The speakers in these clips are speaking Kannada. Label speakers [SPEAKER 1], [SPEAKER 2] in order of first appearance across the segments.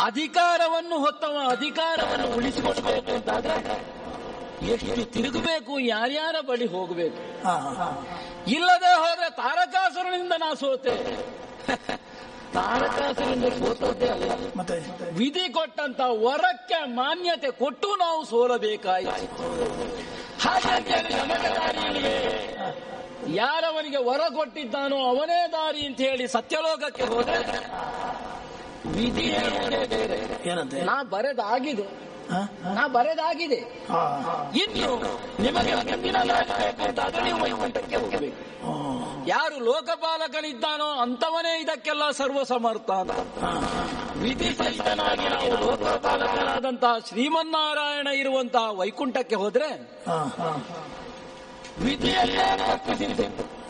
[SPEAKER 1] ಅಧಿಕಾರವನ್ನು ಹೊತ್ತವ ಅಧಿಕಾರವನ್ನು ಉಳಿಸಿಕೊಳ್ಬೇಕು ಅಂತಾದ್ರೆ ಎಷ್ಟು ತಿರುಗಬೇಕು ಯಾರ್ಯಾರ ಬಳಿ ಹೋಗಬೇಕು
[SPEAKER 2] ಹಾ, ಹಾ.
[SPEAKER 1] ಇಲ್ಲದೆ ಹೋದ್ರೆ ತಾರಕಾಸುರನಿಂದ ನಾ ಸೋತೆ ತಾರಕಾಸುರನಿಂದ ಸೋತದ್ದೇ ಅಲ್ಲ
[SPEAKER 2] ಮತ್ತೆ
[SPEAKER 1] ವಿಧಿ ಕೊಟ್ಟಂತ ವರಕ್ಕೆ ಮಾನ್ಯತೆ ಕೊಟ್ಟು ನಾವು ಸೋಲಬೇಕಾಯಿತು ಹಾಗೆ ಅಂತೇಳಿ ನಮಗೆ ದಾರಿ ಇಲ್ವೇ? ಯಾರವನಿಗೆ ವರ ಕೊಟ್ಟಿದ್ದಾನೋ ಅವನೇ ದಾರಿ ಅಂತ ಹೇಳಿ ಸತ್ಯಲೋಕಕ್ಕೆ ಹೋದ್ರೆ ವಿಧಿ ಹೇಳೋದೇ ಬೇರೆ
[SPEAKER 2] ಏನಂತೆ
[SPEAKER 1] ನಾ ಬರೆದಾಗಿದೆ
[SPEAKER 2] ಹಾ?
[SPEAKER 1] ನಾ ಬರೆದಾಗಿದೆ
[SPEAKER 2] ಹಾ, ಹಾ.
[SPEAKER 1] ಇನ್ನು ನಿಮಗೆ ಮುಂದಿನ ದಾರಿ ಬೇಕಾದ್ರೆ ನೀವು ವೈಕುಂಠಕ್ಕೆ ಹೋಗಬೇಕು
[SPEAKER 2] ಓ,
[SPEAKER 1] ಯಾರು ಲೋಕಪಾಲಕನಿದ್ದಾನೋ ಅಂತವನೇ ಇದಕ್ಕೆಲ್ಲ ಸರ್ವ ಸಮರ್ಥ ಅಂತ ವಿಧಿ ಸಹಿತನಾಗಿ ನಾವು ಲೋಕಪಾಲಕನಾದಂತಹ ಶ್ರೀಮನ್ನಾರಾಯಣ ಇರುವಂತಹ ವೈಕುಂಠಕ್ಕೆ ಹೋದ್ರೆ
[SPEAKER 2] ಹಾ, ಹಾ.
[SPEAKER 1] ವಿಧಿಯಲ್ಲೇ ತಪ್ಪಿಸಿದೆ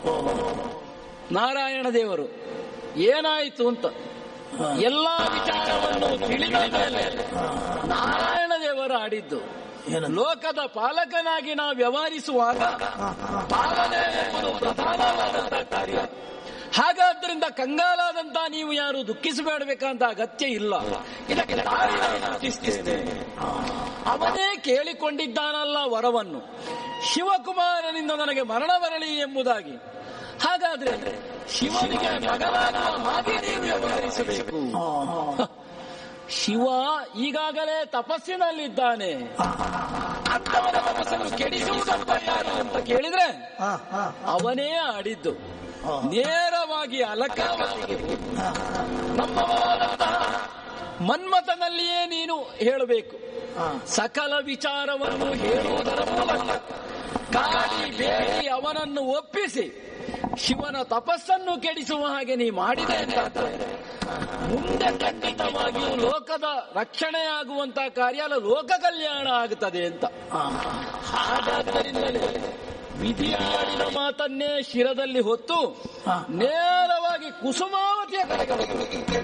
[SPEAKER 1] ನಾರಾಯಣ ದೇವರು ಏನಾಯಿತು ಅಂತ ಎಲ್ಲಾ ವಿಚಾರವನ್ನು ತಿಳಿದ ಮೇಲೆ ನಾರಾಯಣ ದೇವರು ಆಡಿದ್ದು
[SPEAKER 2] ಏನಂತ
[SPEAKER 1] ಲೋಕದ ಪಾಲಕನಾಗಿ ನಾವು ವ್ಯವಹರಿಸುವಾಗ ಪಾಲನೆ ಎಂಬುದು ಪ್ರಧಾನವಾದಂತಹ ಕಾರ್ಯ ಹಾಗಾದ್ರಿಂದ ಕಂಗಾಲಾದಂತ ನೀವು ಯಾರು ದುಃಖಿಸಬೇಡಬೇಕಂತ ಅಗತ್ಯ ಇಲ್ಲ ಇದಕ್ಕೆ ದಾರಿ ನಾನು ಸೂಚಿಸ್ತೇನೆ. ಅವನೇ ಕೇಳಿಕೊಂಡಿದ್ದಾನಲ್ಲ ವರವನ್ನು ಶಿವಕುಮಾರನಿಂದ ನನಗೆ ಮರಣ ಬರಲಿ ಎಂಬುದಾಗಿ ಹಾಗಾದ್ರೆ ಶಿವನಿಗೆ ಮಗನಾಗುವ ಹಾಗೆ ನೀವು ವ್ಯವಹರಿಸಬೇಕು
[SPEAKER 2] ಹಾ, ಹಾ.
[SPEAKER 1] ಶಿವ ಈಗಾಗಲೇ ತಪಸ್ಸಿನಲ್ಲಿದ್ದಾನೆ ಅಂತವನ ತಪಸ್ಸನ್ನು ಕೆಡಿಸುವುದಂತ ಯಾರು ಅಂತ ಕೇಳಿದ್ರೆ
[SPEAKER 2] ಹಾ, ಹಾ.
[SPEAKER 1] ಅವನೇ ಆಡಿದ್ದು
[SPEAKER 2] ಹಾ.
[SPEAKER 1] ನೇರವಾಗಿ ಅಲಕಾವತಿಗೆ ಹೋಗಿ ನಮ್ಮವಾದಂತಹ ಮನ್ಮಥನಲ್ಲಿಯೇ ನೀನು ಹೇಳಬೇಕು
[SPEAKER 2] ಹಾ.
[SPEAKER 1] ಸಕಲ ವಿಚಾರವನ್ನು ಹೇಳುವುದರ ಮೂಲಕ ಕಾಡಿ ಬೇಡಿ ಅವನನ್ನು ಒಪ್ಪಿಸಿ ಶಿವನ ತಪಸ್ಸನ್ನು ಕೆಡಿಸುವ ಹಾಗೆ ನೀ ಮಾಡಿದೆ ಅಂತ ಮುಂದೆ ಖಂಡಿತವಾಗಿಯೂ ಲೋಕದ ರಕ್ಷಣೆಯಾಗುವಂತಹ ಕಾರ್ಯ ಅಲ್ಲ ಲೋಕ ಕಲ್ಯಾಣ ಆಗುತ್ತದೆ ಅಂತ
[SPEAKER 2] ಹಾ.
[SPEAKER 1] ಹಾಗಾದ್ದರಿಂದಲೇ ವಿಧಿಯಾಡಿದ ಮಾತನ್ನೇ ಶಿರದಲ್ಲಿ ಹೊತ್ತು
[SPEAKER 2] ಹಾ.
[SPEAKER 1] ನೇರವಾಗಿ ಕುಸುಮಾವತಿಯ ಕಡೆಗೆ ಹೋಗಬೇಕು.